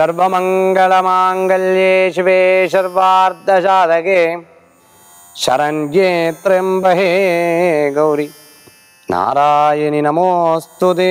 सर्वमङ्गलमाङ्गल्ये शिवे सर्वार्धसाधके शरण्ये त्र्यम्बहे गौरि நாராயணி நமோஸ்துதே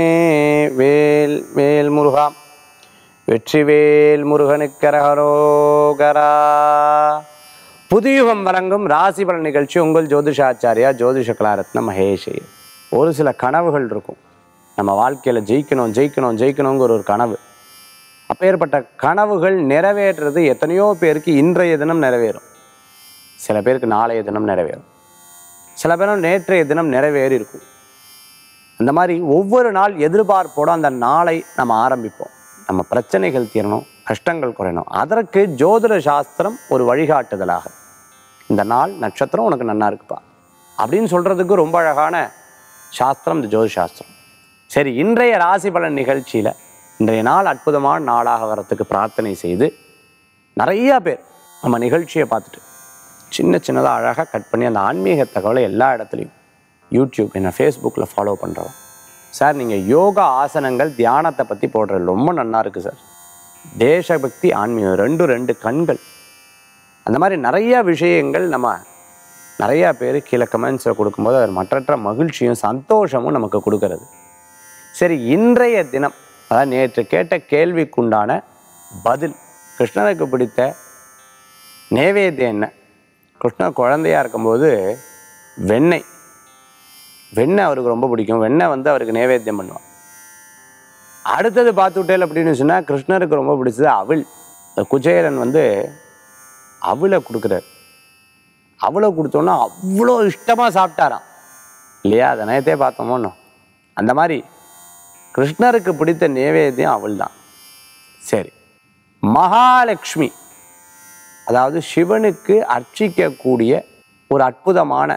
வேல் வேல் முருகா வெற்றிவேல் முருகனுக்கரகரோகரா புதியுகம் வழங்கும் ராசி பலன் நிகழ்ச்சி உங்கள் ஜோதிஷாச்சாரியா ஜோதிஷ கலாரத்ன மகேஷ் ஒரு சில கனவுகள் இருக்கும் நம்ம வாழ்க்கையில் ஜெயிக்கணும் ஜெயிக்கணும் ஜெயிக்கணுங்கிற ஒரு கனவு அப்பேற்பட்ட கனவுகள் நிறைவேற்றுறது எத்தனையோ பேருக்கு இன்றைய தினம் நிறைவேறும் சில பேருக்கு நாளைய தினம் நிறைவேறும் சில பேரும் நேற்றைய தினம் நிறைவேறி இருக்கும் அந்த மாதிரி ஒவ்வொரு நாள் எதிர்பார்ப்போடு அந்த நாளை நம்ம ஆரம்பிப்போம் நம்ம பிரச்சனைகள் தீரணும் கஷ்டங்கள் குறையணும் அதற்கு ஜோதிட சாஸ்திரம் ஒரு வழிகாட்டுதலாக இந்த நாள் நட்சத்திரம் உனக்கு நன்னா இருக்குப்பா அப்படின்னு சொல்கிறதுக்கு ரொம்ப அழகான சாஸ்திரம் இந்த ஜோதிட சாஸ்திரம் சரி இன்றைய ராசி பலன் நிகழ்ச்சியில் இன்றைய நாள் அற்புதமான நாளாக வரத்துக்கு பிரார்த்தனை செய்து நிறையா பேர் நம்ம நிகழ்ச்சியை பார்த்துட்டு சின்ன சின்னதாக அழகாக கட் பண்ணி அந்த ஆன்மீக தகவலை எல்லா இடத்துலையும் யூடியூப் என்ன ஃபேஸ்புக்கில் ஃபாலோ பண்ணுறோம் சார் நீங்கள் யோகா ஆசனங்கள் தியானத்தை பற்றி போடுறது ரொம்ப நல்லா இருக்குது சார் தேசபக்தி ஆன்மீகம் ரெண்டும் ரெண்டு கண்கள் அந்த மாதிரி நிறைய விஷயங்கள் நம்ம நிறையா பேர் கீழே கமெண்ட்ஸில் கொடுக்கும்போது அது மற்றற்ற மகிழ்ச்சியும் சந்தோஷமும் நமக்கு கொடுக்கறது சரி இன்றைய தினம் அதாவது நேற்று கேட்ட கேள்விக்குண்டான பதில் கிருஷ்ணனுக்கு பிடித்த நேவேத்தியம் என்ன கிருஷ்ணன் குழந்தையா இருக்கும்போது வெண்ணெய் வெண்ணெய் அவருக்கு ரொம்ப பிடிக்கும் வெண்ணெய் வந்து அவருக்கு நேவேத்தியம் பண்ணுவான் அடுத்தது பார்த்துட்டேல் அப்படின்னு சொன்னால் கிருஷ்ணருக்கு ரொம்ப பிடிச்சது அவிழ் இந்த குச்சேரன் வந்து அவளை கொடுக்குறாரு அவளை கொடுத்தோன்னா அவ்வளோ இஷ்டமாக சாப்பிட்டாராம் இல்லையா அதை நேரத்தே பார்த்தோமோன்னு அந்த மாதிரி கிருஷ்ணருக்கு பிடித்த நேவேத்தியம் அவள் தான் சரி மகாலட்சுமி அதாவது சிவனுக்கு அர்ச்சிக்கக்கூடிய ஒரு அற்புதமான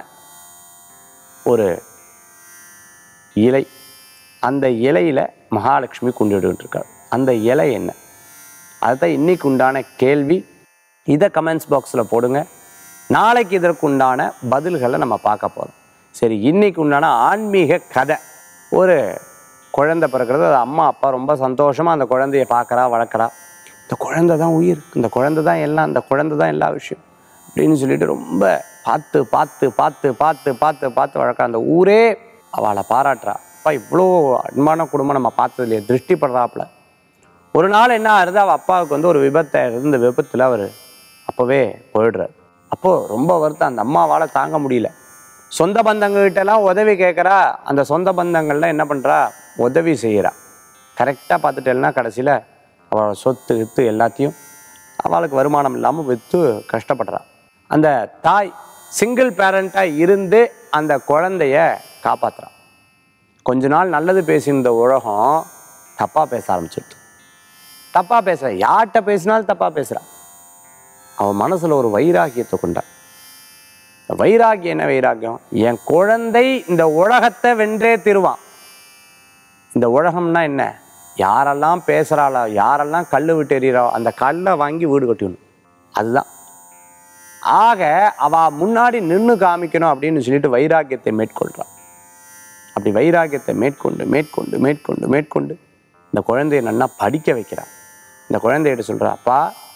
ஒரு இலை அந்த இலையில மகாலட்சுமி கொண்டுட்டு இருக்கார் அந்த இலை என்ன அதுதான் இன்னைக்கு உண்டான கேள்வி இதை கமெண்ட்ஸ் பாக்ஸில் போடுங்க நாளைக்கு இதற்கு உண்டான பதில்களை நம்ம பார்க்க போகிறோம் சரி இன்னைக்கு உண்டான ஆன்மீக கதை ஒரு குழந்தை பிறக்கிறது அது அம்மா அப்பா ரொம்ப சந்தோஷமாக அந்த குழந்தைய பார்க்குறா வளர்க்குறா இந்த குழந்தை தான் உயிர் இந்த குழந்தை தான் எல்லாம் இந்த குழந்தை தான் எல்லா விஷயம் அப்படின்னு சொல்லிட்டு ரொம்ப பார்த்து பார்த்து பார்த்து பார்த்து பார்த்து பார்த்து வளர்க்குற அந்த ஊரே அவளை பாராட்டுறா அப்பா இவ்வளோ அன்பான குடும்பம் நம்ம பார்த்தது இல்லையே திருஷ்டிப்படுறாப்புல ஒரு நாள் என்ன ஆகுது அவள் அப்பாவுக்கு வந்து ஒரு விபத்தை இருந்த விபத்தில் அவர் அப்போவே போயிடுறாரு அப்போது ரொம்ப வருத்தம் அந்த அம்மாவால் தாங்க முடியல சொந்த பந்தங்கள்கிட்டலாம் உதவி கேட்குறா அந்த சொந்த பந்தங்கள்லாம் என்ன பண்ணுறா உதவி செய்கிறா கரெக்டாக பார்த்துட்டேன்னா கடைசியில் அவளோட சொத்து வித்து எல்லாத்தையும் அவளுக்கு வருமானம் இல்லாமல் விற்று கஷ்டப்படுறா அந்த தாய் சிங்கிள் பேரண்ட்டாக இருந்து அந்த குழந்தைய காப்பாத்துறா கொஞ்ச நாள் நல்லது பேசியிருந்த உலகம் தப்பாக பேச ஆரம்பிச்சிடுது தப்பாக பேசுகிறா யார்கிட்ட பேசினாலும் தப்பாக பேசுகிறா அவன் மனசில் ஒரு வைராகியத்தை கொண்டா இந்த வைராகியம் என்ன வைராகியம் என் குழந்தை இந்த உலகத்தை வென்றே திருவான் இந்த உலகம்னா என்ன யாரெல்லாம் பேசுகிறாளோ யாரெல்லாம் கல் விட்டு எறிகிறோ அந்த கல்லை வாங்கி வீடு கட்டிடணும் அதுதான் ஆக அவ முன்னாடி நின்று காமிக்கணும் அப்படின்னு சொல்லிட்டு வைராக்கியத்தை மேற்கொள்றான் அப்படி வைராக்கியத்தை மேற்கொண்டு மேற்கொண்டு மேற்கொண்டு மேற்கொண்டு இந்த குழந்தைய நல்லா படிக்க வைக்கிறான் இந்த குழந்தைகிட்ட சொல்றா அப்பா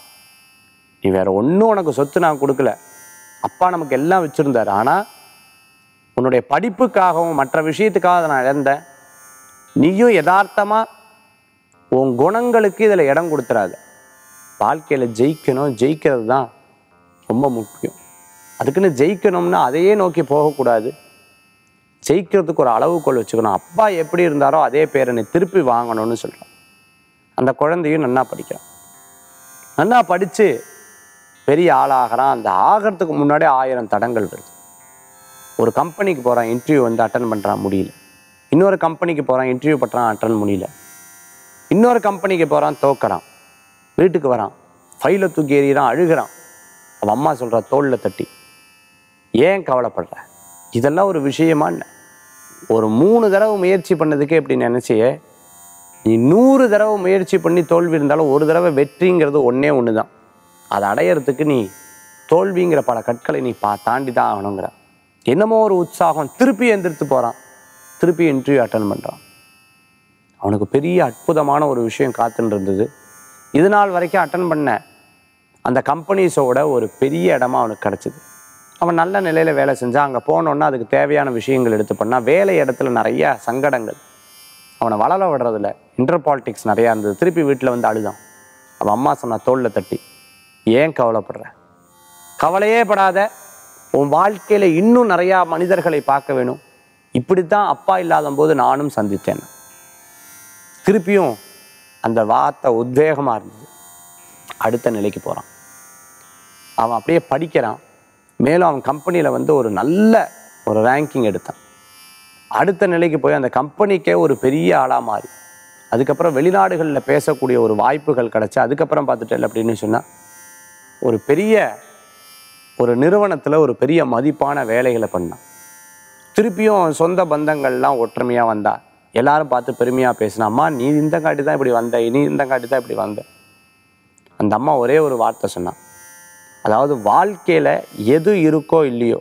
நீ வேற ஒன்றும் உனக்கு சொத்து நான் கொடுக்கல அப்பா நமக்கு எல்லாம் வச்சிருந்தாரு ஆனால் உன்னுடைய படிப்புக்காகவும் மற்ற விஷயத்துக்காக அதை நான் இழந்தேன் நீயும் யதார்த்தமா உன் குணங்களுக்கு இதில் இடம் கொடுத்துறாத வாழ்க்கையில் ஜெயிக்கணும் ஜெயிக்கிறது தான் ரொம்ப முக்கியம் அதுக்குன்னு ஜெயிக்கணும்னா அதையே நோக்கி போகக்கூடாது ஜெயிக்கிறதுக்கு ஒரு அளவுகோல் வச்சுக்கணும் அப்பா எப்படி இருந்தாரோ அதே பேரனை திருப்பி வாங்கணும்னு சொல்கிறான் அந்த குழந்தையும் நன்னா படிக்கிறான் நன்னா படித்து பெரிய ஆளாகிறான் அந்த ஆகிறதுக்கு முன்னாடி ஆயிரம் தடங்கள் வருது ஒரு கம்பெனிக்கு போகிறான் இன்டர்வியூ வந்து அட்டன் பண்ணுறான் முடியல இன்னொரு கம்பெனிக்கு போகிறான் இன்டர்வியூ பண்ணுறான் அட்டன் முடியல இன்னொரு கம்பெனிக்கு போகிறான் தோக்குறான் வீட்டுக்கு வரான் ஃபைலை தூக்கி எறிகிறான் அழுகிறான் அவன் அம்மா சொல்கிறா தோளில் தட்டி ஏன் கவலைப்படுற இதெல்லாம் ஒரு விஷயமா என்ன ஒரு மூணு தடவை முயற்சி பண்ணதுக்கே இப்படி நினச்சியே நீ நூறு தடவை முயற்சி பண்ணி தோல்வி இருந்தாலும் ஒரு தடவை வெற்றிங்கிறது ஒன்றே ஒன்று தான் அதை அடையிறதுக்கு நீ தோல்விங்கிற பல கற்களை நீ பா தாண்டி தான் ஆகணுங்கிற என்னமோ ஒரு உற்சாகம் திருப்பி எந்திரித்து போகிறான் திருப்பி இன்டர்வியூ அட்டன் பண்ணுறான் அவனுக்கு பெரிய அற்புதமான ஒரு விஷயம் காத்துன்னு இருந்தது இது நாள் வரைக்கும் அட்டன் பண்ண அந்த கம்பெனிஸோட ஒரு பெரிய இடமா அவனுக்கு கிடச்சிது அவன் நல்ல நிலையில் வேலை செஞ்சான் அங்கே போனோன்னா அதுக்கு தேவையான விஷயங்கள் எடுத்து பண்ணா வேலை இடத்துல நிறைய சங்கடங்கள் அவனை வளர விடுறதில்ல இன்டர் பாலிடிக்ஸ் நிறையா இருந்தது திருப்பி வீட்டில் வந்து அழுதான் அவன் அம்மா சொன்னா தோளில் தட்டி ஏன் கவலைப்படுற கவலையே படாத உன் வாழ்க்கையில் இன்னும் நிறையா மனிதர்களை பார்க்க வேணும் இப்படித்தான் அப்பா இல்லாத போது நானும் சந்தித்தேன் திருப்பியும் அந்த வார்த்தை உத்வேகமாக இருந்தது அடுத்த நிலைக்கு போகிறான் அவன் அப்படியே படிக்கிறான் மேலும் அவன் கம்பெனியில் வந்து ஒரு நல்ல ஒரு ரேங்கிங் எடுத்தான் அடுத்த நிலைக்கு போய் அந்த கம்பெனிக்கே ஒரு பெரிய ஆளாக மாறி அதுக்கப்புறம் வெளிநாடுகளில் பேசக்கூடிய ஒரு வாய்ப்புகள் கிடச்சி அதுக்கப்புறம் பார்த்துட்டேன் அப்படின்னு சொன்னால் ஒரு பெரிய ஒரு நிறுவனத்தில் ஒரு பெரிய மதிப்பான வேலைகளை பண்ணான் திருப்பியும் சொந்த பந்தங்கள்லாம் ஒற்றுமையாக வந்தா எல்லாரும் பார்த்து பெருமையாக பேசினா அம்மா நீ இந்த காட்டி தான் இப்படி வந்த நீ இந்த காட்டி தான் இப்படி வந்த அந்த அம்மா ஒரே ஒரு வார்த்தை சொன்னான் அதாவது வாழ்க்கையில் எது இருக்கோ இல்லையோ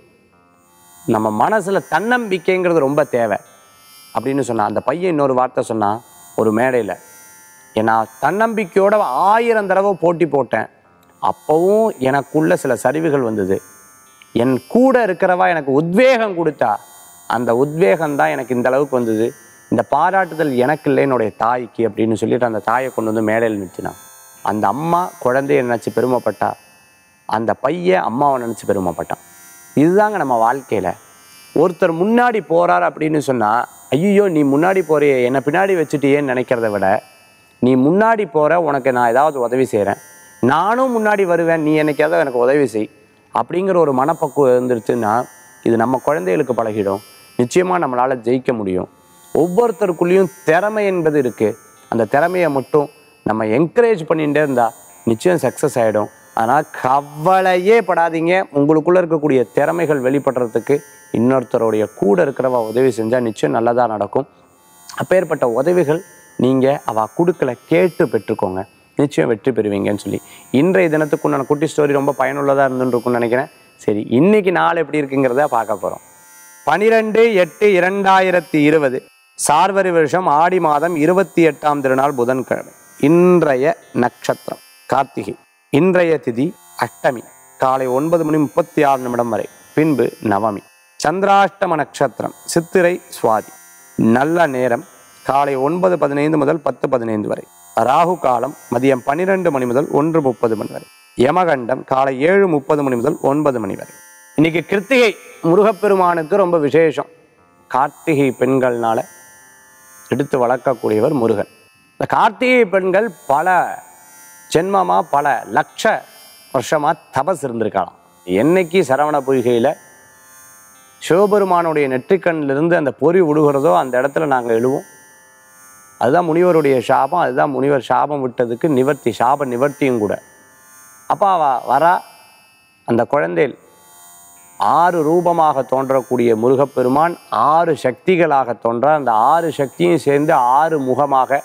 நம்ம மனசில் தன்னம்பிக்கைங்கிறது ரொம்ப தேவை அப்படின்னு சொன்னான் அந்த பையன் இன்னொரு வார்த்தை சொன்னான் ஒரு மேடையில் ஏன்னா தன்னம்பிக்கையோட ஆயிரம் தடவை போட்டி போட்டேன் அப்போவும் எனக்குள்ள சில சரிவுகள் வந்தது என் கூட இருக்கிறவா எனக்கு உத்வேகம் கொடுத்தா அந்த உத்வேகம் தான் எனக்கு இந்த அளவுக்கு வந்தது இந்த பாராட்டுதல் எனக்கு இல்லை என்னுடைய தாய்க்கு அப்படின்னு சொல்லிட்டு அந்த தாயை கொண்டு வந்து மேடையில் நிறுத்தினான் அந்த அம்மா குழந்தைய நினச்சி பெருமைப்பட்டா அந்த பையன் அம்மாவை நினச்சி பெருமைப்பட்டான் இதுதாங்க நம்ம வாழ்க்கையில் ஒருத்தர் முன்னாடி போறார் அப்படின்னு சொன்னால் ஐயோ நீ முன்னாடி போறியே என்னை பின்னாடி வச்சுட்டியேன்னு நினைக்கிறத விட நீ முன்னாடி போற உனக்கு நான் ஏதாவது உதவி செய்கிறேன் நானும் முன்னாடி வருவேன் நீ என்னைக்காவது எனக்கு உதவி செய் அப்படிங்கிற ஒரு மனப்பக்குவம் இருந்துருச்சுன்னா இது நம்ம குழந்தைகளுக்கு பழகிடும் நிச்சயமாக நம்மளால் ஜெயிக்க முடியும் ஒவ்வொருத்தருக்குள்ளேயும் திறமை என்பது இருக்குது அந்த திறமையை மட்டும் நம்ம என்கரேஜ் பண்ணிகிட்டே இருந்தால் நிச்சயம் சக்ஸஸ் ஆகிடும் ஆனால் கவலையே படாதீங்க உங்களுக்குள்ளே இருக்கக்கூடிய திறமைகள் வெளிப்படுறதுக்கு இன்னொருத்தருடைய கூட இருக்கிறவ உதவி செஞ்சால் நிச்சயம் நல்லதாக நடக்கும் அப்பேற்பட்ட உதவிகள் நீங்கள் அவள் கொடுக்கல கேட்டு பெற்றுக்கோங்க நிச்சயம் வெற்றி பெறுவீங்கன்னு சொல்லி இன்றைய தினத்துக்கு உண்டான குட்டி ஸ்டோரி ரொம்ப பயனுள்ளதாக இருந்துருக்கும்னு நினைக்கிறேன் சரி இன்னைக்கு நாள் எப்படி இருக்குங்கிறத பார்க்க போகிறோம் பனிரெண்டு எட்டு இரண்டாயிரத்தி இருபது சார்வரி வருஷம் ஆடி மாதம் இருபத்தி எட்டாம் திருநாள் புதன்கிழமை இன்றைய நட்சத்திரம் கார்த்திகை இன்றைய திதி அஷ்டமி காலை ஒன்பது மணி முப்பத்தி ஆறு நிமிடம் வரை பின்பு நவமி சந்திராஷ்டம நட்சத்திரம் சித்திரை சுவாதி நல்ல நேரம் காலை ஒன்பது பதினைந்து முதல் பத்து பதினைந்து வரை ராகு காலம் மதியம் பன்னிரெண்டு மணி முதல் ஒன்று முப்பது மணி வரை யமகண்டம் காலை ஏழு முப்பது மணி முதல் ஒன்பது மணி வரை இன்னைக்கு கிருத்திகை முருகப்பெருமானுக்கு ரொம்ப விசேஷம் கார்த்திகை பெண்கள்னால எடுத்து வளர்க்கக்கூடியவர் முருகன் இந்த கார்த்திகை பெண்கள் பல ஜென்மமா பல லட்ச வருஷமா தபஸ் இருந்திருக்கலாம் என்னைக்கு சரவண பொய்கையில் சிவபெருமானுடைய நெற்றிக்கண்ணிலிருந்து அந்த பொறி விடுகிறதோ அந்த இடத்துல நாங்கள் எழுவோம் அதுதான் முனிவருடைய சாபம் அதுதான் முனிவர் சாபம் விட்டதுக்கு நிவர்த்தி சாப நிவர்த்தியும் கூட அப்போ அவ வரா அந்த குழந்தையில் ஆறு ரூபமாக தோன்றக்கூடிய முருகப்பெருமான் ஆறு சக்திகளாக தோன்றார் அந்த ஆறு சக்தியும் சேர்ந்து ஆறு முகமாக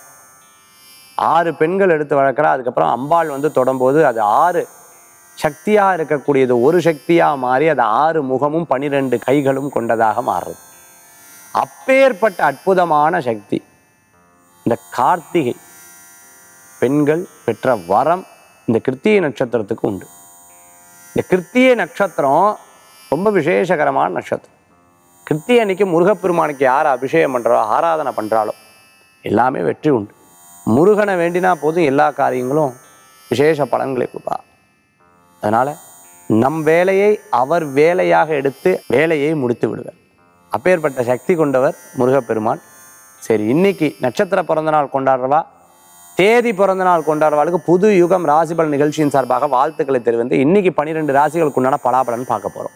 ஆறு பெண்கள் எடுத்து வளர்க்குறா அதுக்கப்புறம் அம்பாள் வந்து தொடும்போது அது ஆறு சக்தியாக இருக்கக்கூடியது ஒரு சக்தியாக மாறி அது ஆறு முகமும் பனிரெண்டு கைகளும் கொண்டதாக மாறுறது அப்பேற்பட்ட அற்புதமான சக்தி இந்த கார்த்திகை பெண்கள் பெற்ற வரம் இந்த கிருத்திகை நட்சத்திரத்துக்கு உண்டு இந்த கிருத்திகை நட்சத்திரம் ரொம்ப விசேஷகரமான நட்சத்திரம் கிருத்திகை அன்னைக்கு முருகப்பெருமானுக்கு யார் அபிஷேகம் பண்ணுறாலோ ஆராதனை பண்ணுறாலோ எல்லாமே வெற்றி உண்டு முருகனை வேண்டினா போதும் எல்லா காரியங்களும் விசேஷ பலன்களை கொடுப்பா அதனால் நம் வேலையை அவர் வேலையாக எடுத்து வேலையை முடித்து விடுவார் அப்பேற்பட்ட சக்தி கொண்டவர் முருகப்பெருமான் சரி இன்னைக்கு நட்சத்திர பிறந்த நாள் கொண்டாடுறவா தேதி பிறந்த நாள் கொண்டாடுறவாளுக்கு புது யுகம் ராசிபலன் நிகழ்ச்சியின் சார்பாக வாழ்த்துக்களை தெரிவித்து இன்னைக்கு பன்னிரெண்டு ராசிகளுக்கு உண்டான பலாபலன் பார்க்க போறோம்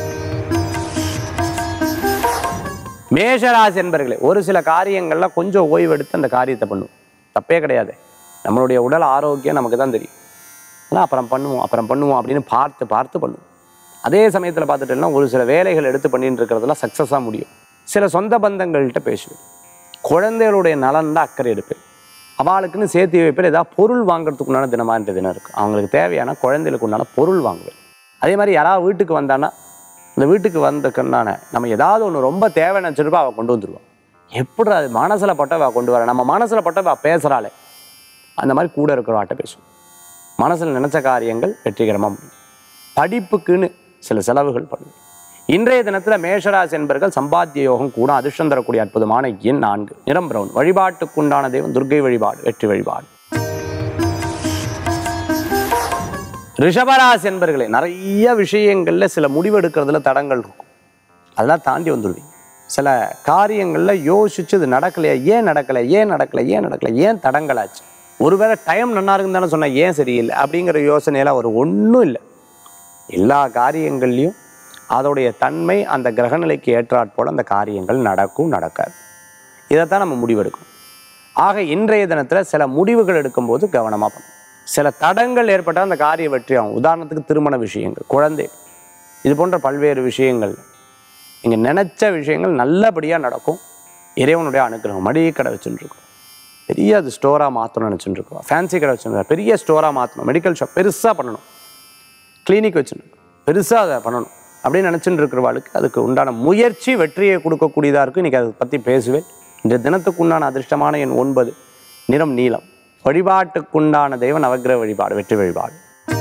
மேஷராசி என்பர்களே ஒரு சில காரியங்கள்ல கொஞ்சம் ஓய்வெடுத்து அந்த காரியத்தை பண்ணுவோம் தப்பே கிடையாது நம்மளுடைய உடல் ஆரோக்கியம் நமக்கு தான் தெரியும் ஆனால் அப்புறம் பண்ணுவோம் அப்புறம் பண்ணுவோம் அப்படின்னு பார்த்து பார்த்து பண்ணுவோம் அதே சமயத்தில் பார்த்துட்டோம்னா ஒரு சில வேலைகள் எடுத்து பண்ணிட்டு இருக்கிறதுலாம் சக்ஸஸாக முடியும் சில சொந்த பந்தங்கள்கிட்ட பேசுவேன் குழந்தைகளுடைய நலன் தான் அக்கறை எடுப்பேன் அவளுக்குன்னு சேர்த்து வைப்பேன் ஏதாவது பொருள் வாங்குறதுக்கு உண்டான தினமாக இந்த தினம் இருக்கும் அவங்களுக்கு தேவையான குழந்தைகளுக்கு உண்டான பொருள் வாங்குவேன் அதே மாதிரி யாராவது வீட்டுக்கு வந்தான்னா இந்த வீட்டுக்கு வந்ததுக்குன்னான நம்ம ஏதாவது ஒன்று ரொம்ப தேவைன்னு வச்சுருப்பா அவள் கொண்டு வந்துடுவான் எப்படி அது மனசில் பட்டவ கொண்டு வர நம்ம மனசில் பட்டவ பேசுகிறாளே அந்த மாதிரி கூட இருக்கிறவாட்ட பேசும் மனசில் நினைச்ச காரியங்கள் வெற்றிகரமாக முடியும் படிப்புக்குன்னு சில செலவுகள் பண்ணும் இன்றைய தினத்தில் மேஷராசி என்பர்கள் சம்பாத்திய யோகம் கூட அதிர்ஷ்டம் தரக்கூடிய அற்புதமான எண் நான்கு நிறம் பிரவுன் வழிபாட்டுக்குண்டான தெய்வம் துர்க்கை வழிபாடு வெற்றி வழிபாடு ரிஷபராசி என்பர்களே நிறைய விஷயங்கள்ல சில முடிவெடுக்கிறதுல தடங்கள் இருக்கும் அதெல்லாம் தாண்டி வந்துடுவீங்க சில காரியங்கள்ல யோசிச்சு இது நடக்கலையா ஏன் நடக்கலை ஏன் நடக்கலை ஏன் நடக்கலை ஏன் தடங்களாச்சு ஒருவேளை டைம் நல்லா இருக்குன்னு தானே சொன்னா ஏன் சரியில்லை அப்படிங்கிற யோசனையெல்லாம் ஒரு ஒன்றும் இல்லை எல்லா காரியங்கள்லையும் அதோடைய தன்மை அந்த கிரகநிலைக்கு ஏற்றாற்போல் அந்த காரியங்கள் நடக்கும் நடக்காது இதைத்தான் நம்ம முடிவெடுக்கணும் ஆக இன்றைய தினத்தில் சில முடிவுகள் எடுக்கும்போது கவனமாக பண்ணணும் சில தடங்கள் ஏற்பட்டால் அந்த காரிய வெற்றியாகும் உதாரணத்துக்கு திருமண விஷயங்கள் குழந்தை இது போன்ற பல்வேறு விஷயங்கள் நீங்கள் நினச்ச விஷயங்கள் நல்லபடியாக நடக்கும் இறைவனுடைய அனுக்கிரகம் மளிகை கடை வச்சுட்டு இருக்கோம் பெரிய அது ஸ்டோராக மாற்றணும்னு நினச்சிட்டு இருக்கோம் ஃபேன்சி கடை வச்சுருக்கோம் பெரிய ஸ்டோராக மாற்றணும் மெடிக்கல் ஷாப் பெருசாக பண்ணணும் கிளினிக் வச்சுருக்கோம் பெருசாக அதை பண்ணணும் அப்படின்னு நினச்சிட்டு இருக்கிறவாளுக்கு அதுக்கு உண்டான முயற்சி வெற்றியை கொடுக்கக்கூடியதாக இருக்கும் இன்றைக்கி அதை பற்றி பேசுவேன் இந்த தினத்துக்கு உண்டான அதிர்ஷ்டமான எண் ஒன்பது நிறம் நீலம் வழிபாட்டுக்குண்டான தெய்வ நவக்கிரக வழிபாடு வெற்றி வழிபாடு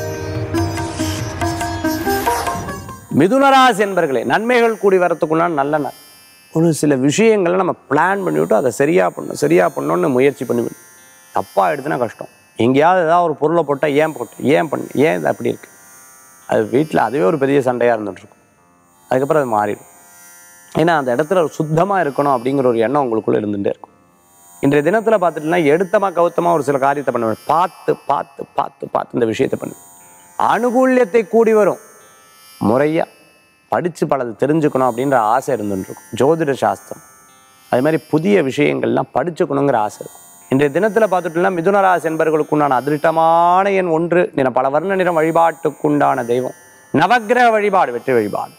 மிதுனராசி என்பர்களே நன்மைகள் கூடி வரத்துக்குண்டான நல்ல நாள் ஒரு சில விஷயங்களை நம்ம பிளான் பண்ணிவிட்டு அதை சரியாக பண்ணணும் சரியாக பண்ணணும்னு முயற்சி பண்ணி தப்பாக எடுத்துனா கஷ்டம் எங்கேயாவது ஏதாவது ஒரு பொருளை போட்டால் ஏன் போட்டு ஏன் பண்ணு ஏன் இது அப்படி இருக்கு அது வீட்டில் அதுவே ஒரு பெரிய சண்டையாக இருந்துகிட்ருக்கும் அதுக்கப்புறம் அது மாறிடும் ஏன்னா அந்த இடத்துல ஒரு சுத்தமாக இருக்கணும் அப்படிங்கிற ஒரு எண்ணம் உங்களுக்குள்ளே இருந்துகிட்டே இருக்கும் இன்றைய தினத்தில் பார்த்துட்டுனா எடுத்தமாக கவுத்தமாக ஒரு சில காரியத்தை பண்ணுவேன் பார்த்து பார்த்து பார்த்து பார்த்து இந்த விஷயத்தை பண்ணு அனுகூல்யத்தை கூடி வரும் முறையாக படித்து பலது தெரிஞ்சுக்கணும் அப்படின்ற ஆசை இருந்துட்டு இருக்கும் ஜோதிட சாஸ்திரம் அது மாதிரி புதிய விஷயங்கள்லாம் படிச்சுக்கணுங்கிற ஆசை இருக்கும் இன்றைய தினத்தில் பார்த்துட்டோம்னா மிதுனராசி என்பவர்களுக்கு உண்டான அதிர்ஷ்டமான எண் ஒன்று நிறம் பல வர்ண நிறம் வழிபாட்டுக்குண்டான தெய்வம் நவக்கிரக வழிபாடு வெற்றி வழிபாடு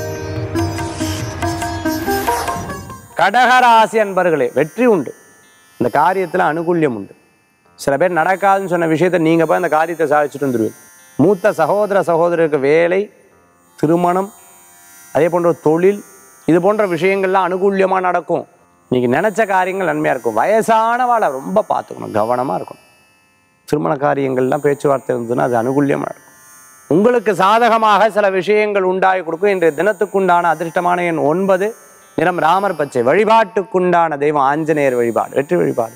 கடகராசி அன்பர்களே வெற்றி உண்டு இந்த காரியத்தில் அனுகூல்யம் உண்டு சில பேர் நடக்காதுன்னு சொன்ன விஷயத்தை நீங்கள் போய் அந்த காரியத்தை சாதிச்சுட்டு வந்துடுவீங்க மூத்த சகோதர சகோதரருக்கு வேலை திருமணம் அதே போன்ற தொழில் இது போன்ற விஷயங்கள்லாம் அனுகூல்யமாக நடக்கும் இன்னைக்கு நினச்ச காரியங்கள் நன்மையாக இருக்கும் வயசானவாளை ரொம்ப பார்த்துக்கணும் கவனமாக இருக்கணும் திருமண காரியங்கள்லாம் பேச்சுவார்த்தை இருந்ததுன்னா அது அனுகூல்யமாக நடக்கும் உங்களுக்கு சாதகமாக சில விஷயங்கள் உண்டாகி கொடுக்கும் இன்றைய தினத்துக்குண்டான அதிர்ஷ்டமான எண் ஒன்பது நிறம் ராமர் பச்சை வழிபாட்டுக்குண்டான தெய்வம் ஆஞ்சநேயர் வழிபாடு வெற்றி வழிபாடு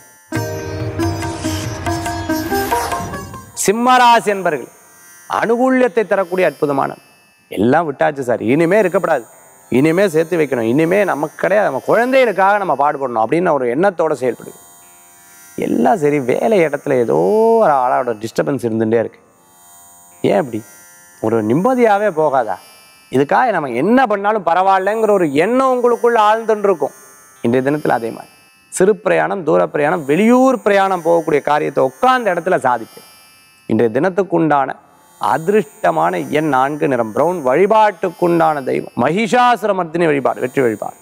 சிம்மராசி என்பர்கள் அனுகூல்யத்தை தரக்கூடிய அற்புதமான எல்லாம் விட்டாச்சு சார் இனிமே இருக்கப்படாது இனிமே சேர்த்து வைக்கணும் இனிமே நமக்கு கிடையாது நம்ம குழந்தைகளுக்காக நம்ம பாடுபடணும் அப்படின்னு ஒரு எண்ணத்தோட செயல்படுது எல்லாம் சரி வேலை இடத்துல ஏதோ ஒரு ஆளோட டிஸ்டர்பன்ஸ் இருந்துகிட்டே இருக்கு ஏன் அப்படி ஒரு நிம்மதியாகவே போகாதா இதுக்காக நம்ம என்ன பண்ணாலும் பரவாயில்லைங்கிற ஒரு எண்ணம் உங்களுக்குள்ள ஆழ்ந்துட்டு இருக்கும் இன்றைய தினத்தில் அதே மாதிரி சிறு பிரயாணம் தூர பிரயாணம் வெளியூர் பிரயாணம் போகக்கூடிய காரியத்தை உட்கார்ந்த இடத்துல சாதிக்கும் இன்றைய தினத்துக்குண்டான அதிருஷ்டமான எண் நான்கு நிறம் பிரவுன் வழிபாட்டுக்குண்டான தெய்வம் மகிஷாசுரமர்த்தினி வழிபாடு வெற்றி வழிபாடு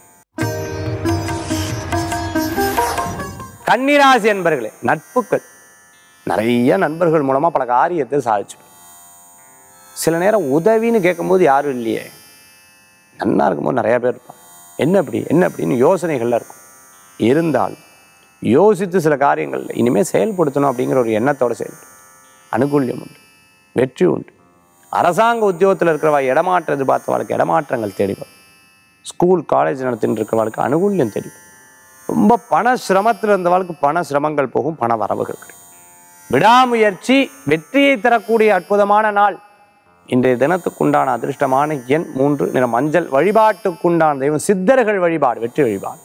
கன்னிராசி என்பர்களே நட்புகள் நிறைய நண்பர்கள் மூலமா பல காரியத்தை சாதிச்சு சில நேரம் உதவின்னு கேட்கும்போது யாரும் இல்லையே நன்னா இருக்கும்போது நிறைய பேர் இருப்பாங்க என்ன அப்படி என்ன அப்படின்னு யோசனைகள்ல இருக்கும் இருந்தால் யோசித்து சில காரியங்கள் இனிமேல் செயல்படுத்தணும் அப்படிங்கிற ஒரு எண்ணத்தோட செயல்படும் அனுகூல்யம் உண்டு வெற்றி உண்டு அரசாங்க உத்தியோகத்தில் இருக்கிறவா இடமாற்றம் எதிர்பார்த்தவாளுக்கு இடமாற்றங்கள் தேடி வரும் ஸ்கூல் காலேஜ் நடத்திட்டு இருக்கிறவளுக்கு அனுகூல்யம் தேடி வரும் ரொம்ப பண சிரமத்தில் இருந்தவளுக்கு பண சிரமங்கள் போகும் பண வரவுகள் கிடைக்கும் விடாமுயற்சி வெற்றியை தரக்கூடிய அற்புதமான நாள் இன்றைய தினத்துக்குண்டான அதிர்ஷ்டமான எண் மூன்று நிற மஞ்சள் வழிபாட்டுக்குண்டான தெய்வம் சித்தர்கள் வழிபாடு வெற்றி வழிபாடு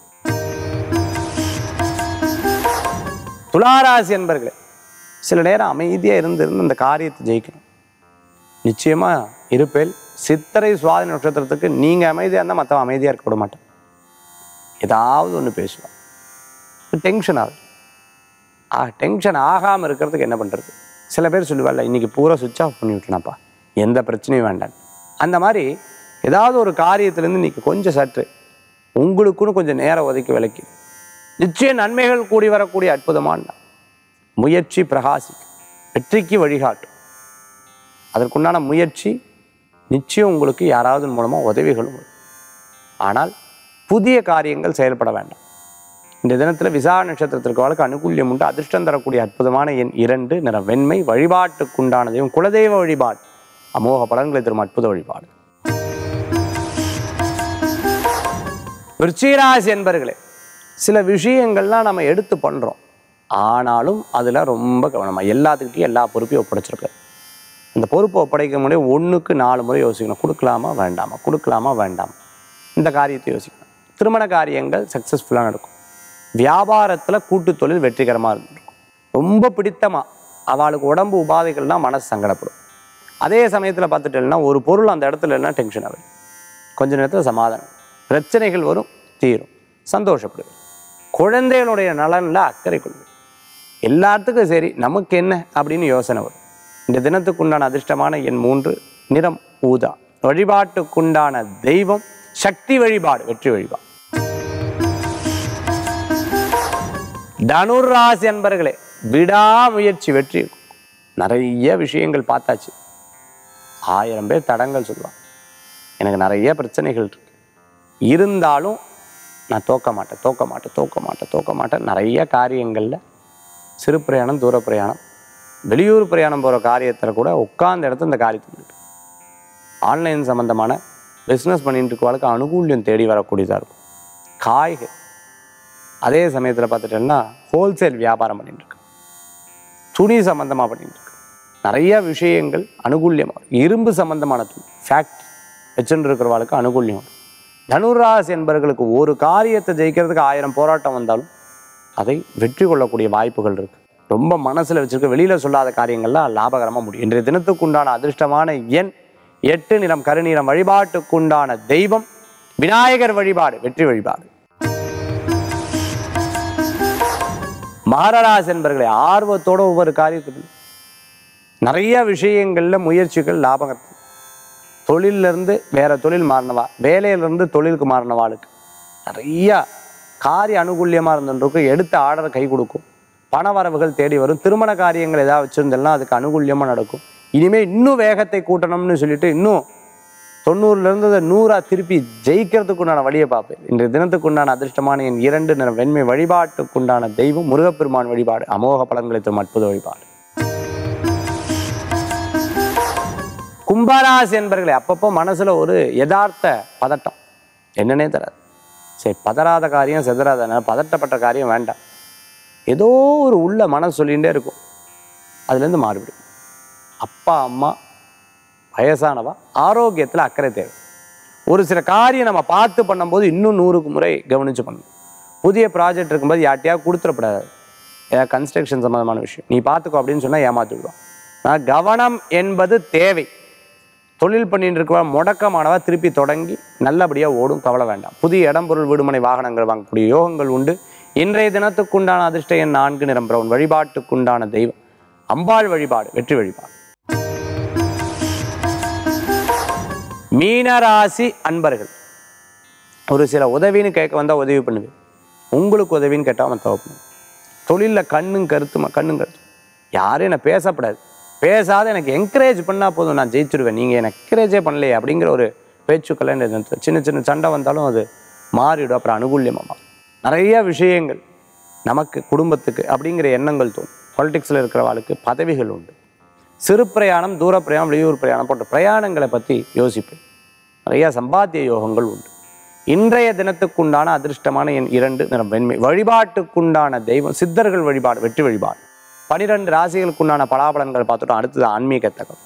துளாராசி என்பர்களே சில நேரம் அமைதியாக இருந்து இருந்து அந்த காரியத்தை ஜெயிக்கணும் நிச்சயமா இருப்பேல் சித்திரை சுவாதி நட்சத்திரத்துக்கு நீங்க அமைதியாக இருந்தால் மற்றவன் அமைதியாக இருக்க விட மாட்டான் ஏதாவது ஒன்று பேசுவான் டென்ஷன் ஆகுது ஆ டென்ஷன் ஆகாமல் இருக்கிறதுக்கு என்ன பண்ணுறது சில பேர் சொல்லுவாள்ல இன்னைக்கு பூரா சுவிட்ச் ஆஃப் பண்ணி விட்டனப்பா எந்த பிரச்சனையும் வேண்டாம் அந்த மாதிரி ஏதாவது ஒரு காரியத்திலேருந்து இன்னைக்கு கொஞ்சம் சற்று உங்களுக்குன்னு கொஞ்சம் நேரம் ஒதுக்கி விலக்கி நிச்சயம் நன்மைகள் கூடி வரக்கூடிய அற்புதமான நாள். முயற்சி பிரகாசிக்கும் வெற்றிக்கு வழிகாட்டும் அதற்குண்டான முயற்சி நிச்சயம் உங்களுக்கு யாராவது மூலமாக உதவிகளும் வரும் ஆனால் புதிய காரியங்கள் செயல்பட வேண்டாம் இந்த தினத்தில் விசா நட்சத்திரத்திற்கு வாழ்க்கை அனுகூல்யம் உண்டு அதிர்ஷ்டம் தரக்கூடிய அற்புதமான எண் இரண்டு நிற வெண்மை வழிபாட்டுக்குண்டானதையும் குலதெய்வ வழிபாடு அமோக பலன்களை தரும் அற்புத வழிபாடு விருச்சிகராசி என்பர்களே சில விஷயங்கள்லாம் நம்ம எடுத்து பண்ணுறோம் ஆனாலும் அதில் ரொம்ப கவனமாக எல்லாத்துக்கிட்டையும் எல்லா பொறுப்பையும் ஒப்படைச்சிருக்காரு அந்த பொறுப்பை ஒப்படைக்க முடியும் ஒன்றுக்கு நாலு முறை யோசிக்கணும் கொடுக்கலாமா வேண்டாமா கொடுக்கலாமா வேண்டாமா இந்த காரியத்தை யோசிக்கணும் திருமண காரியங்கள் சக்ஸஸ்ஃபுல்லாக நடக்கும் வியாபாரத்தில் கூட்டு தொழில் வெற்றிகரமாக இருந்திருக்கும் ரொம்ப பிடித்தமாக அவளுக்கு உடம்பு உபாதைகள்லாம் மனசு சங்கடப்படும் அதே சமயத்தில் பார்த்துட்டேன்னா ஒரு பொருள் அந்த இடத்துல இல்லைன்னா டென்ஷன் ஆகும் கொஞ்ச நேரத்தில் சமாதானம் பிரச்சனைகள் வரும் தீரும் சந்தோஷப்படுவேன் குழந்தைகளுடைய நலனில் அக்கறை கொள்வேன் எல்லாத்துக்கும் சரி நமக்கு என்ன அப்படின்னு யோசனை வரும் இந்த தினத்துக்குண்டான அதிர்ஷ்டமான எண் மூன்று நிறம் ஊதா வழிபாட்டுக்குண்டான தெய்வம் சக்தி வழிபாடு வெற்றி வழிபாடு தனுராசி என்பர்களே விடாமுயற்சி வெற்றி நிறைய விஷயங்கள் பார்த்தாச்சு ஆயிரம் பேர் தடங்கள் சொல்லுவாங்க எனக்கு நிறைய பிரச்சனைகள் இருக்கு இருந்தாலும் நான் தோக்க மாட்டேன் தோக்க மாட்டேன் தோக்க மாட்டேன் தோக்க மாட்டேன் நிறைய காரியங்களில் சிறு பிரயாணம் தூர பிரயாணம் வெளியூர் பிரயாணம் போகிற காரியத்தில் கூட உட்கார்ந்த இடத்துல இந்த காரியத்தை முடிப்பேன் ஆன்லைன் சம்மந்தமான பிஸ்னஸ் பண்ணிட்டு இருக்கவளுக்கு அனுகூல்யம் தேடி வரக்கூடியதாக இருக்கும் காய்கறி அதே சமயத்தில் பார்த்துட்டேன்னா ஹோல்சேல் வியாபாரம் பண்ணிட்டு இருக்கு துணி சம்மந்தமாக பண்ணிட்டு இருக்கு நிறைய விஷயங்கள் அனுகூல்யமாக இரும்பு சம்மந்தமான துணி ஃபேக்ட்ரி வச்சுட்டு இருக்கிறவாளுக்கு அனுகூல்யம் உண்டு. தனுராசி என்பவர்களுக்கு ஒரு காரியத்தை ஜெயிக்கிறதுக்கு ஆயிரம் போராட்டம் வந்தாலும் அதை வெற்றி கொள்ளக்கூடிய வாய்ப்புகள் இருக்கு ரொம்ப மனசுல வச்சிருக்க வெளியில சொல்லாத காரியங்கள்லாம் லாபகரமா முடியும் இன்றைய தினத்துக்குண்டான அதிர்ஷ்டமான எண் எட்டு நிறம் கருநீரம் வழிபாட்டுக்குண்டான தெய்வம் விநாயகர் வழிபாடு வெற்றி வழிபாடு மகரராசி என்பர்களை ஆர்வத்தோட ஒவ்வொரு காரியத்திலும் நிறைய விஷயங்கள்ல முயற்சிகள் லாபகம் தொழில்ல இருந்து வேற தொழில் மாறினவா வேலையில இருந்து தொழிலுக்கு மாறினவாளுக்கு நிறைய காரிய அனுகூல்யமா இருந்துருக்கும் எடுத்த ஆர்டர் கை கொடுக்கும் பண வரவுகள் தேடி வரும் திருமண காரியங்கள் ஏதாவது வச்சிருந்தெல்லாம் அதுக்கு அனுகூல்யமா நடக்கும் இனிமே இன்னும் வேகத்தை கூட்டணும்னு சொல்லிட்டு இன்னும் தொண்ணூறுல இருந்து அதை நூறா திருப்பி ஜெயிக்கிறதுக்கு உண்டான வழியை பார்ப்பேன் இன்றைய தினத்துக்கு உண்டான அதிர்ஷ்டமான என் இரண்டு நிற வெண்மை வழிபாட்டுக்குண்டான தெய்வம் முருகப்பெருமான் வழிபாடு அமோக பலன்களை தரும் அற்புத வழிபாடு கும்பராசி என்பர்களே அப்பப்போ மனசுல ஒரு யதார்த்த பதட்டம் என்னன்னே தராது சரி பதறாத காரியம் செதறாத பதட்டப்பட்ட காரியம் வேண்டாம் ஏதோ ஒரு உள்ள மனசு சொல்லிகிட்டே இருக்கும் அதுலேருந்து மாறுபடும் அப்பா அம்மா வயசானவா ஆரோக்கியத்தில் அக்கறை தேவை ஒரு சில காரியம் நம்ம பார்த்து பண்ணும்போது இன்னும் நூறுக்கு முறை கவனிச்சு பண்ணணும் புதிய ப்ராஜெக்ட் இருக்கும்போது யார்ட்டையா கொடுத்துடப்படாது ஏதாவது கன்ஸ்ட்ரக்ஷன் சம்மந்தமான விஷயம் நீ பார்த்துக்கோ அப்படின்னு சொன்னால் ஏமாத்தி விடுவான் ஆனால் கவனம் என்பது தேவை தொழில் பண்ணிட்டு இருக்கவா முடக்கமானவா திருப்பி தொடங்கி நல்லபடியாக ஓடும் கவலை வேண்டாம் புதிய இடம் பொருள் வீடுமனை வாகனங்கள் வாங்கக்கூடிய யோகங்கள் உண்டு இன்றைய தினத்துக்குண்டான அதிர்ஷ்ட எண் நான்கு நிறம் பிரவுன் வழிபாட்டுக்குண்டான தெய்வம் அம்பாள் வழிபாடு வெற்றி வழிபாடு மீனராசி அன்பர்கள் ஒரு சில உதவின்னு கேட்க வந்தால் உதவி பண்ணுவேன் உங்களுக்கு உதவின்னு கேட்டால் அவன் தவறு பண்ணுவேன் தொழிலில் கண்ணும் கருத்துமா கண்ணும் கருத்தும் யாரும் என்னை பேசப்படாது பேசாத எனக்கு என்கரேஜ் பண்ணால் போதும் நான் ஜெயிச்சிருவேன் நீங்கள் எனக்கு என்கரேஜே பண்ணலையே அப்படிங்கிற ஒரு பேச்சுக்களை இந்த நேரத்துல சின்ன சின்ன சண்டை வந்தாலும் அது மாறிடும் அப்புறம் அனுகூல்யமாக மாறும் நிறைய விஷயங்கள் நமக்கு குடும்பத்துக்கு அப்படிங்கிற எண்ணங்கள் தோணும் பாலிடிக்ஸில் இருக்கிறவாளுக்கு பதவிகள் உண்டு சிறு பிரயாணம் தூர பிரயாணம் வெளியூர் பிரயாணம் போன்ற பிரயாணங்களை பற்றி யோசிப்பேன் நிறைய சம்பாத்திய யோகங்கள் உண்டு இன்றைய தினத்துக்குண்டான அதிர்ஷ்டமான என் இரண்டு நிறம் வெண்மை வழிபாட்டுக்குண்டான தெய்வம் சித்தர்கள் வழிபாடு வெற்றி வழிபாடு பனிரெண்டு ராசிகளுக்குண்டான பலாபலன்கள் பார்த்துட்டோம் அடுத்தது ஆன்மீக தகவல்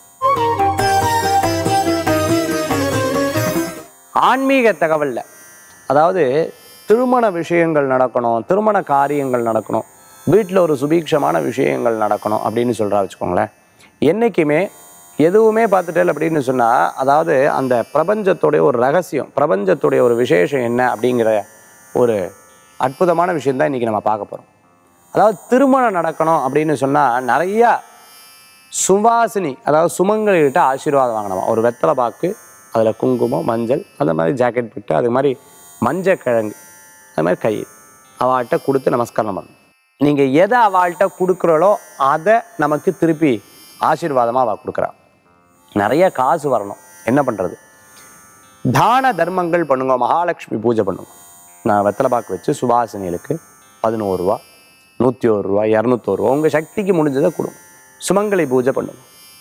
ஆன்மீக தகவல்ல அதாவது திருமண விஷயங்கள் நடக்கணும் திருமண காரியங்கள் நடக்கணும் வீட்டில் ஒரு சுபீட்சமான விஷயங்கள் நடக்கணும் அப்படின்னு சொல்கிறா வச்சுக்கோங்களேன் என்றைக்குமே எதுவுமே பார்த்துட்டேன் அப்படின்னு சொன்னால் அதாவது அந்த பிரபஞ்சத்துடைய ஒரு ரகசியம் பிரபஞ்சத்துடைய ஒரு விசேஷம் என்ன அப்படிங்கிற ஒரு அற்புதமான விஷயம்தான் இன்றைக்கி நம்ம பார்க்க போகிறோம் அதாவது திருமணம் நடக்கணும் அப்படின்னு சொன்னால் நிறையா சுவாசினி அதாவது சுமங்கலிகிட்ட ஆசீர்வாதம் வாங்கணுமா ஒரு வெத்தலை பாக்கு அதில் குங்குமம் மஞ்சள் அந்த மாதிரி ஜாக்கெட் பிட்டு அது மாதிரி மஞ்சள் கிழங்கு அது மாதிரி கை அவள்கிட்ட கொடுத்து நமஸ்காரம் பண்ணணும் நீங்கள் எதை அவள்கிட்ட கொடுக்குறளோ அதை நமக்கு திருப்பி ஆசீர்வாதமாக அவள் கொடுக்குறா நிறைய காசு வரணும் என்ன பண்ணுறது தான தர்மங்கள் பண்ணுங்க மகாலட்சுமி பூஜை பண்ணுங்க நான் வெத்தலை பாக்கு வச்சு சுபாசினிகளுக்கு பதினோரு ரூபா நூற்றி ஒரு ரூபா இரநூத்தோரு ரூபா உங்கள் சக்திக்கு முடிஞ்சதை கொடுங்க சுமங்கலி பூஜை பண்ணுங்க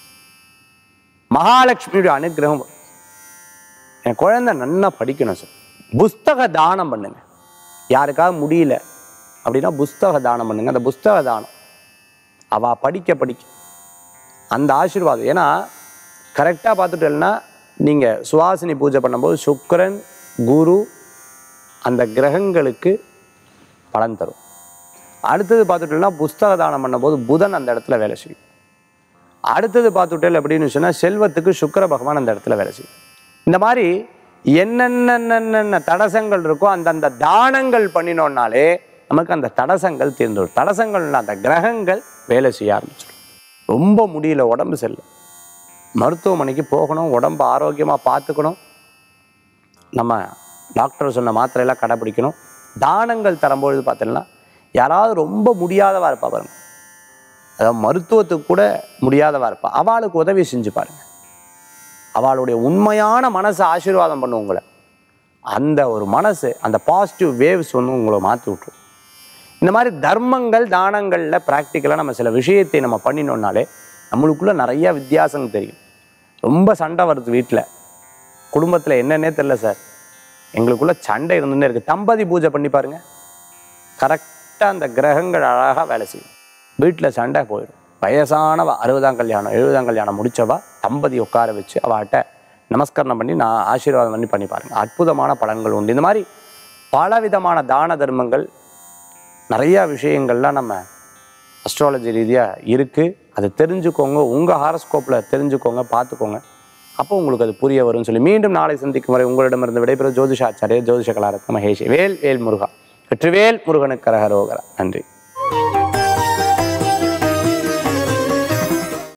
மகாலட்சுமியுடைய அனுகிரகம் வரும். என் குழந்தை நல்லா படிக்கணும் சார் புஸ்தக தானம் பண்ணுங்க யாருக்காவது முடியல அப்படின்னா புஸ்தக தானம் பண்ணுங்க அந்த புஸ்தக தானம் அவ படிக்க படிக்க அந்த ஆசீர்வாதம் ஏன்னா கரெக்டாக பார்த்துட்டேன்னா நீங்கள் சுவாசினி பூஜை பண்ணும்போது சுக்கிரன் குரு அந்த கிரகங்களுக்கு பலன் தரும் அடுத்தது பார்த்துட்டோம்னா புஸ்தக தானம் பண்ணும்போது புதன் அந்த இடத்துல வேலை செய்யும் அடுத்தது பார்த்துட்டேல் அப்படின்னு சொன்னால் செல்வத்துக்கு சுக்கிர பகவான் அந்த இடத்துல வேலை செய்யும் இந்த மாதிரி என்னென்ன தடசங்கள் இருக்கோ அந்தந்த தானங்கள் பண்ணினோம்னாலே நமக்கு அந்த தடசங்கள் தீர்ந்துடும் தடசங்கள் அந்த கிரகங்கள் வேலை செய்ய ஆரம்பிச்சிடும் ரொம்ப முடியல உடம்பு செல்லும் மருத்துவமனைக்கு போகணும் உடம்பு ஆரோக்கியமாக பார்த்துக்கணும் நம்ம டாக்டர் சொன்ன மாத்திரையெல்லாம் கடைப்பிடிக்கணும் தானங்கள் தரும்பொழுது பார்த்தீங்கன்னா யாராவது ரொம்ப முடியாதவா இருப்பா பாருங்க அதாவது மருத்துவத்துக்கு கூட முடியாதவா இருப்பா அவளுக்கு உதவி செஞ்சு பாருங்க அவளுடைய உண்மையான மனசை ஆசீர்வாதம் பண்ணும் உங்களை அந்த ஒரு மனசு அந்த பாசிட்டிவ் வேவ்ஸ் வந்து உங்களை மாற்றி விட்டுரும் இந்த மாதிரி தர்மங்கள் தானங்களில் ப்ராக்டிக்கலாக நம்ம சில விஷயத்தை நம்ம பண்ணினோம்னாலே நம்மளுக்குள்ள நிறைய வித்தியாசம் தெரியும் ரொம்ப சண்டை வருது வீட்டில் குடும்பத்தில் என்னன்னே தெரில சார் எங்களுக்குள்ள சண்டை இருந்துன்னே இருக்குது தம்பதி பூஜை பண்ணி பாருங்க கரெக்டாக அந்த கிரகங்கள் அழகாக வேலை செய்யும் வீட்டில் சண்டை போயிடும் வயசானவ அறுபதாம் கல்யாணம் எழுபதாம் கல்யாணம் முடிச்சவா தம்பதி உட்கார வச்சு அவட்ட நமஸ்கரணம் பண்ணி நான் ஆசீர்வாதம் பண்ணி பண்ணி பாருங்க அற்புதமான பலன்கள் உண்டு இந்த மாதிரி பலவிதமான தான தர்மங்கள் நிறைய விஷயங்கள்லாம் நம்ம அஸ்ட்ராலஜி ரீதியாக இருக்குது அதை தெரிஞ்சுக்கோங்க உங்கள் ஹாரஸ்கோப்பில் தெரிஞ்சுக்கோங்க பார்த்துக்கோங்க அப்போ உங்களுக்கு அது புரிய வரும்னு சொல்லி மீண்டும் நாளை சந்திக்கும் வரை உங்களிடமிருந்து விடைபெறும் ஜோதிஷாச்சாரிய ஜோதிஷ கலாரத்ன மகேஷ் வேல் வேல் முருகா வெற்றிவேல் முருகனுக்கு கரகரோகரா நன்றி